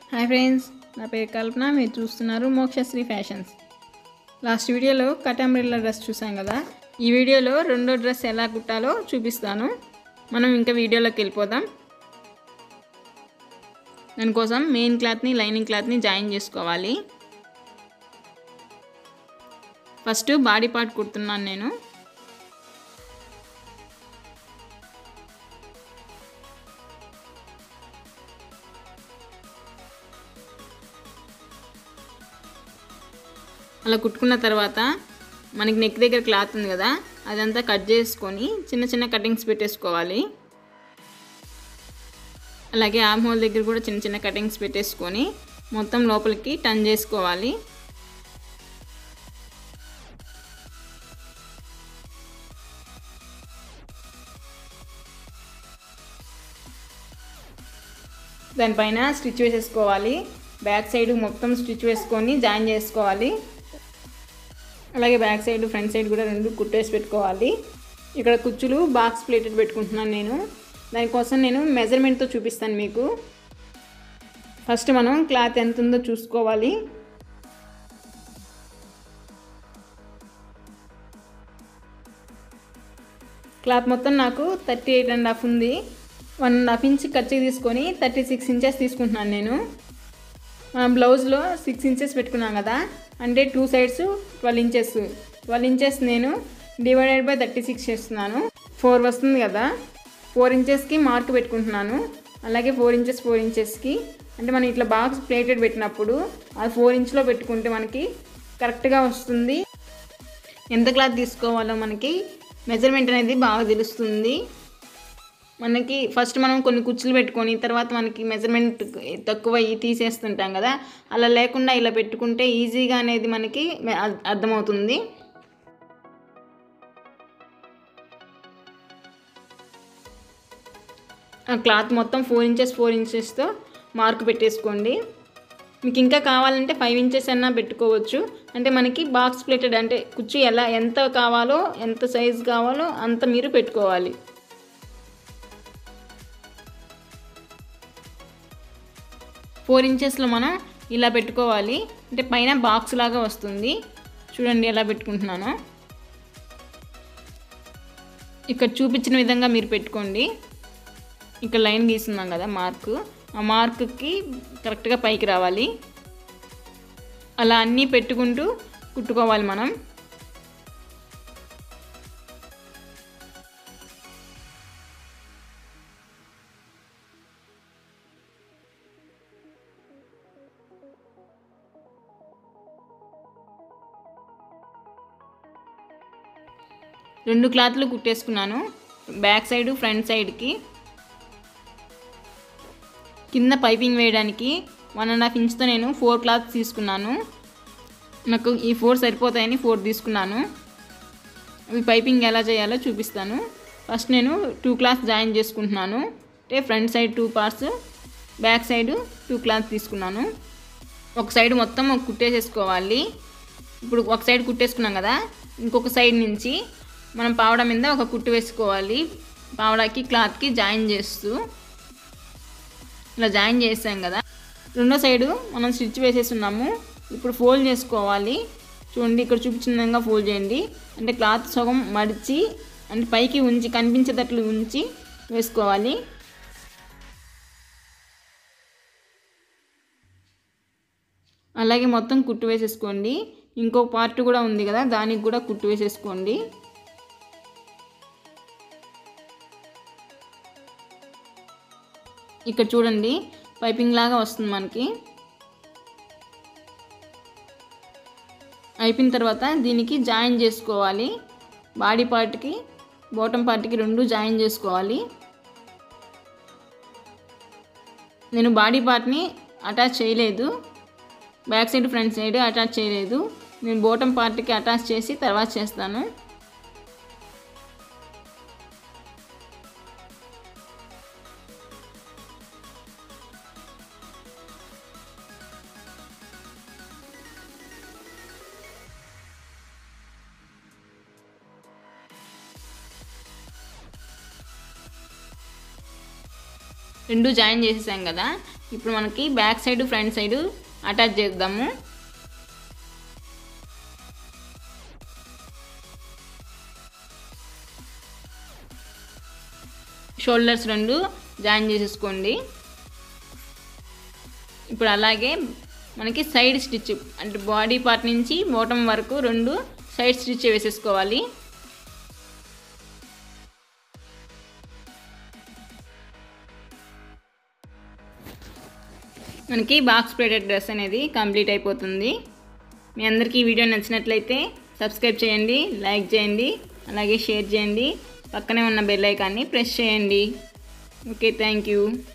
hi friends నా పేరు కల్పన మీరు చూస్తున్నారు మోక్షశ్రీ ఫ్యాషన్స్ లాస్ట్ వీడియోలో కటాంబ్రిల్లా డ్రెస్ చూసాం కదా ఈ వీడియోలో రెండో డ్రెస్ ఎలా కుట్టాలో చూపిస్తాను మనం ఇంకా వీడియోలోకి వెళ్ళిపోదాం దానికోసం మెయిన్ క్లాత్ని లైనింగ్ క్లాత్ని జాయిన్ చేసుకోవాలి ఫస్ట్ బాడీ పార్ట్ కుడుతున్నాను నేను అలా కుట్టుకున్న తర్వాత మనకి నెక్ దగ్గర క్లాత్ ఉంది కదా అదంతా కట్ చేసుకొని చిన్న చిన్న కటింగ్స్ పెట్టేసుకోవాలి అలాగే ఆమ్ హోల్ దగ్గర కూడా చిన్న చిన్న కటింగ్స్ పెట్టేసుకొని మొత్తం లోపలికి టర్న్ చేసుకోవాలి దానిపైన స్టిచ్ వేసేసుకోవాలి బ్యాక్ సైడ్ మొత్తం స్టిచ్ వేసుకొని జాయిన్ చేసుకోవాలి అలాగే బ్యాక్ సైడ్ ఫ్రంట్ సైడ్ కూడా రెండు కుట్టేసి పెట్టుకోవాలి ఇక్కడ కుచ్చులు బాక్స్ ప్లేటెడ్ పెట్టుకుంటున్నాను నేను దానికోసం నేను మెజర్మెంట్తో చూపిస్తాను మీకు ఫస్ట్ మనం క్లాత్ ఎంత ఉందో చూసుకోవాలి క్లాత్ మొత్తం నాకు థర్టీ ఎయిట్ అండ్ హాఫ్ ఉంది వన్ అండ్ హాఫ్ ఇంచ్ ఖర్చు తీసుకొని థర్టీ సిక్స్ ఇంచెస్ తీసుకుంటున్నాను నేను మనం బ్లౌజ్లో సిక్స్ ఇంచెస్ పెట్టుకున్నాం కదా అంటే two sides twelve inches twelve inches నేను డివైడెడ్ బై థర్టీ సిక్స్ చేస్తున్నాను ఫోర్ వస్తుంది కదా ఫోర్ ఇంచెస్కి మార్క్ పెట్టుకుంటున్నాను అలాగే ఫోర్ ఇంచెస్ ఫోర్ ఇంచెస్కి అంటే మనం ఇట్లా బాక్స్ ప్లేటెడ్ పెట్టినప్పుడు అది ఫోర్ ఇంచ్లో పెట్టుకుంటే మనకి కరెక్ట్గా వస్తుంది ఎంత క్లాత్ తీసుకోవాలో మనకి మెజర్మెంట్ అనేది బాగా తెలుస్తుంది మనకి ఫస్ట్ మనం కొన్ని కుచ్చులు పెట్టుకొని తర్వాత మనకి మెజర్మెంట్ తక్కువ అయ్యి తీసేస్తుంటాం కదా అలా లేకుండా ఇలా పెట్టుకుంటే ఈజీగా అనేది మనకి అ- అర్థమవుతుంది ఆ క్లాత్ మొత్తం ఫోర్ ఇంచెస్ ఫోర్ ఇంచెస్తో మార్క్ పెట్టేసుకోండి మీకు ఇంకా కావాలంటే ఫైవ్ ఇంచెస్ అన్నా పెట్టుకోవచ్చు అంటే మనకి బాక్స్ ప్లేటెడ్ అంటే కుర్చీ ఎలా ఎంత కావాలో ఎంత సైజ్ కావాలో అంత మీరు పెట్టుకోవాలి ఫోర్ ఇంచెస్లో మనం ఇలా పెట్టుకోవాలి అంటే పైన బాక్స్ లాగా వస్తుంది చూడండి ఎలా పెట్టుకుంటున్నానో ఇక్కడ చూపించిన విధంగా మీరు పెట్టుకోండి ఇక్కడ లైన్ గీస్తున్నాం కదా మార్క్ ఆ మార్క్కి కరెక్ట్గా పైకి రావాలి అలా అన్నీ పెట్టుకుంటూ కుట్టుకోవాలి మనం రెండు క్లాత్లు కుట్టేసుకున్నాను బ్యాక్ సైడ్ ఫ్రంట్ సైడ్కి కింద పైపింగ్ వేయడానికి వన్ అండ్ హాఫ్ ఇంచ్తో నేను ఫోర్ క్లాత్స్ తీసుకున్నాను నాకు ఈ ఫోర్ సరిపోతాయని ఫోర్ తీసుకున్నాను అవి పైపింగ్ ఎలా చేయాలో చూపిస్తాను ఫస్ట్ నేను టూ క్లాత్స్ జాయిన్ చేసుకుంటున్నాను అంటే front side two parts back side two cloths తీసుకున్నాను ఒక సైడ్ మొత్తం కుట్టేసేసుకోవాలి ఇప్పుడు ఒక సైడ్ కుట్టేసుకున్నాం కదా ఇంకొక సైడ్ నుంచి మనం పావడ మీద ఒక కుట్టు వేసుకోవాలి పావడాకి క్లాత్కి జాయిన్ చేస్తూ ఇలా జాయిన్ చేసాం కదా రెండో సైడు మనం స్టిచ్ వేసేస్తున్నాము ఇప్పుడు ఫోల్డ్ చేసుకోవాలి చూడండి ఇక్కడ చూపించిన విధంగా ఫోల్డ్ చేయండి అంటే క్లాత్ సగం మడిచి అంటే పైకి ఉంచి కనిపించేటట్లు ఉంచి వేసుకోవాలి అలాగే మొత్తం కుట్టు వేసేసుకోండి ఇంకో పార్ట్ కూడా ఉంది కదా దానికి కూడా కుట్టు వేసేసుకోండి ఇక్కడ చూడండి పైపింగ్ లాగా వస్తుంది మనకి అయిపోయిన తర్వాత దీనికి జాయిన్ చేసుకోవాలి బాడీ పార్ట్కి బాటమ్ పార్ట్కి రెండు జాయిన్ చేసుకోవాలి నేను బాడీ పార్ట్ని అటాచ్ చేయలేదు back side front side attach చేయలేదు నేను బాటమ్ పార్ట్కి అటాచ్ చేసి తర్వాత చేస్తాను రెండు జాయిన్ చేసేసాం కదా ఇప్పుడు మనకి back side front side attach చేద్దాము షోల్డర్స్ రెండు జాయిన్ చేసేసుకోండి ఇప్పుడు అలాగే మనకి సైడ్ స్టిచ్ అంటే బాడీ పార్ట్ నుంచి బాటమ్ వరకు రెండు సైడ్ స్టిచ్ వేసేసుకోవాలి మనకి బాక్స్ ప్లేటెడ్ డ్రెస్ అనేది కంప్లీట్ అయిపోతుంది మీ అందరికీ ఈ వీడియో నచ్చినట్లయితే సబ్స్క్రైబ్ చేయండి లైక్ చేయండి అలాగే షేర్ చేయండి పక్కనే ఉన్న బెల్ ఐకాన్ని ప్రెస్ చేయండి ఓకే థ్యాంక్ యూ